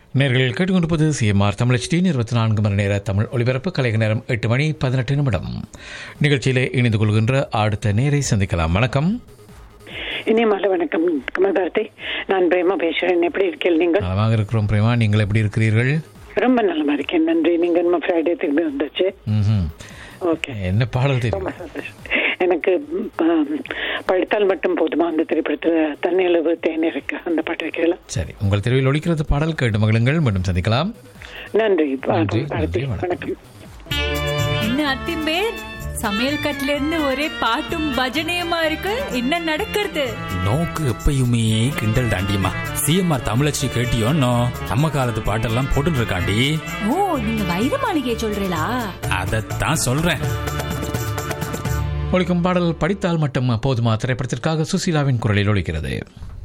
நேர்களில் கேட்டுக்கொண்டிருப்பது CMR Tamil D இருபத்தி நான்கு மணி நேர தமிழ் ஒலிபரப்பு கலைக நேரம் எட்டு மணி பதினெட்டு நிமிடம் நிகழ்ச்சியிலே இணைந்து கொள்கின்ற அடுத்த நேரை சந்திக்கலாம் வணக்கம் இனியமால வணக்கம் கமல்பாரதி நான் பிரேமா பேசுறேன் எப்படி இருக்கீங்க நீங்கள் நலமாக இருக்கிறோம் பிரேமா நீங்கள் எப்படி இருக்கிறீர்கள் ரொம்ப நலமா இருக்கேன் நன்றி நீங்க நம்ம ஃப்ரைடே திரும்பி வந்துச்சு ம்ஹும். ஓகே என்ன பாடல் தெரியும் ரொம்ப சந்தோஷம் எனக்கு ம், படித்தால் மட்டும் போதுமா அந்த திரைப்படத்துல தன்னிலவு தேன் இருக்கு அந்த பாட்டு வைக்கலாம் சரி உங்கள் தெருவில் ஒலிக்கிறது பாடல் கேட்டு மகிழுங்கள் மீண்டும் சந்திக்கலாம் நன்றி நன்றி, பாரதி நன்றி, வணக்கம். வணக்கம் என்ன அத்திம்பேர் சமையல் கட்டுல இருந்து ஒரே பாட்டும் பஜனையுமா இருக்கு என்ன நடக்கிறது நோக்கு எப்பயுமே கிண்டல் தாண்டியம்மா சிஎம்ஆர் தமிழச்சி கேட்டியோன்னோ நம்ம காலத்து பாட்டெல்லாம் போட்டுட்டு இருக்காண்டி ஓ நீங்க வைர மாளிகையை சொல்றீங்களா அதைத்தான் சொல்றேன் ஒலிக்கும் பாடல் படித்தால் மட்டும் போதுமா திரைப்படத்திற்காக சுசீலாவின் குரலில் ஒலிக்கிறது